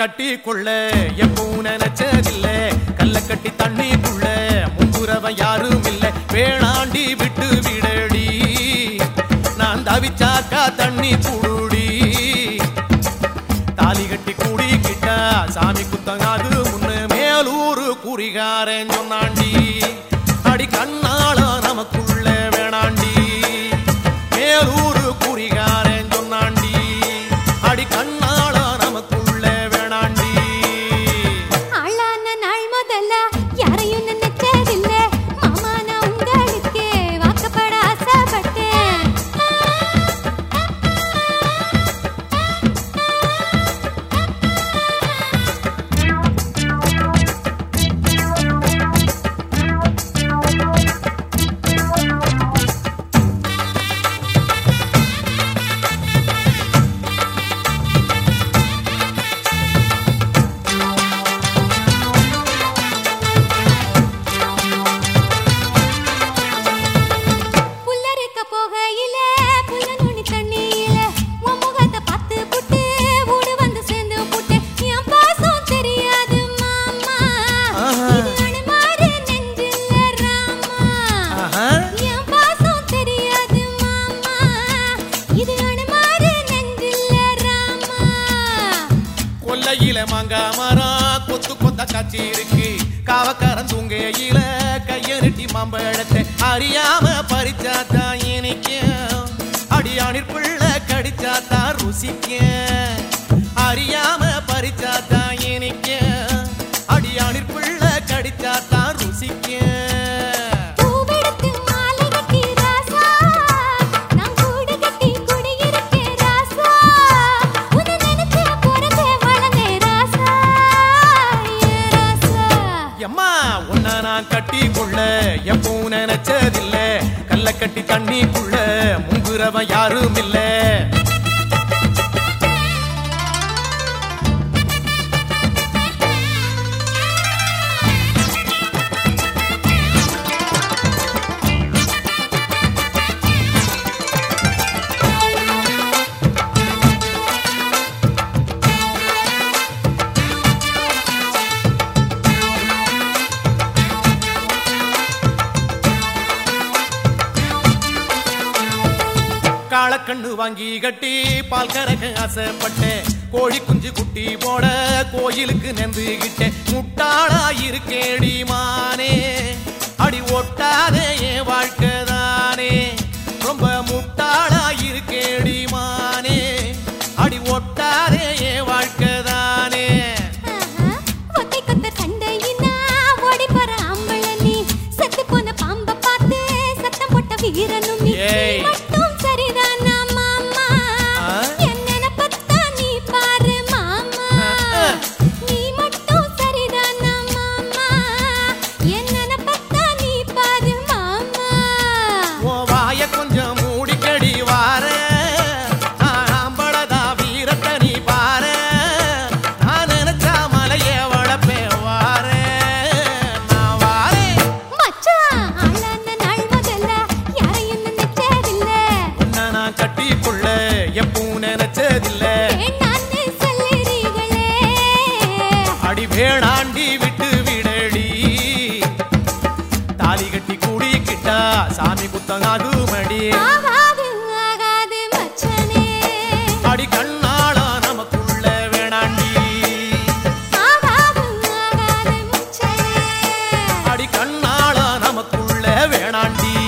கட்டி கொள்ள எப்பவும் நினைச்சதில்ல கல்ல கட்டி தண்ணிக்குள்ள முங்குறவ யாரும் இல்ல வேணாண்டி விட்டு விடடி நான் தவிச்சாக்கா தண்ணி குடுடி தாலி கட்டி கூடிக்கிட்டா சாமி குத்தங்காது முன்னு மேலூரு குறிகாரன் சொன்னாண்டி அடி கண்ணாள நமக்குள்ள வேணாண்டி மேலூரு குறிகாரன் சொன்னாண்டி அடி கண்ணாள நமக்குள்ள வேணாண்டி ஆளான நாள் முதல்ல யாரையும் நினைச்சதில்ல மாமா நான் உங்களுக்கே வாக்கப்பட ஆசைப்பட்டேன் புல்லறுக்க போகையில புல்ல நுனி தண்ணியில உன் முகத்தை பார்த்து புட்டு ஊடு வந்து சேர்ந்து புட்டு என் பாசம் தெரியாது மாமா ஆஹா. இது அனுமாரு நெஞ்சில ராமா ஆஹா. என் பாசம் தெரியாது மாமா இது அனுமாரு நெஞ்சில ராமா கொல்லையில மாங்கா மரம் கொத்து கொத்த காட்சி இருக்கு காவக்காரன் தூங்கையில கைய நெட்டி மாம்பழத்தை அறியாம பறிச்சாத்தான் இனிக்கும் அடியானிற் பிள்ளை கடிச்சாத்தான் ருசிக்கும் அறியாம பறிச்சாத்தான் இனிக்கும் அடியானிற் பிள்ளை கடிச்சாத்தான் ருசிக்கும் பூவெடுத்து மாலை கட்டி ராசா நான் கூடு கட்டி குடியிருக்கேன் ராசா உன்னை நினைச்சு பிறந்தே வளர்ந்தேன் ராசா ஏ ராசா எம்மா உன்னை நான் கட்டி கொள்ள எப்பவும் நினைச்சதில்ல கல்ல கட்டி தண்ணிக்குள்ள முங்குறவன் யாரும் இல்ல காளக்கண்ணு வாங்கி கட்டி பால் கறக்க ஆசைப்பட்டேன் கோழி குஞ்சு குட்டி போட கோயிலுக்கு நெந்துகிட்டேன் முட்டாளா இருக்கேடி மானே அடி ஒட்டாதே என் வாழ்க்கை தானே ரொம்ப முட்டாளா இருக்கேடி மானே அடி ஒட்டாதே என் வாழ்க்கை தானே ஆஹா, ஒத்தை கொத்த சண்டையினா ஓடி போற ஆம்பள நீ செத்து போன பாம்ப பார்த்து சத்தம் போட்ட வீரனும் நீ ஏய். மட்டும் சரிதானா மாமா ஆ? என் நினைப்பத்தான் நீ பாரு மாமா ஆ. நீ மட்டும் சரிதானா மாமா என் நினைப்பத்தான் நீ பாரு மாமா உன் வாய கொஞ்சம் மூடிக்கடி வார ஆம்பளதா வீரத்தை நீ பாரு நான் நினைச்சா மலைய வளப்பேன் வார நான் வாரேன் மச்சான் ஆளான நாள் முதல்ல யாரையும் நினைச்சதில்ல உன்னை நான் கட்டிக்கொள்ள எப்பவும் நினைச்சதில்ல வேண்டான்னு சொல்லுறீங்களே அடி வேணாண்டி விட்டு விடடி தாலி கட்டி கூடிக்கிட்டா சாமி குத்தங்காது மடி ஆகாது ஆகாது மச்சனே அடி கண்ணாளா நமக்குள்ள வேணாண்டி ஆகாது ஆகாது மச்சனே அடி கண்ணாளா நமக்குள்ள வேணாண்டி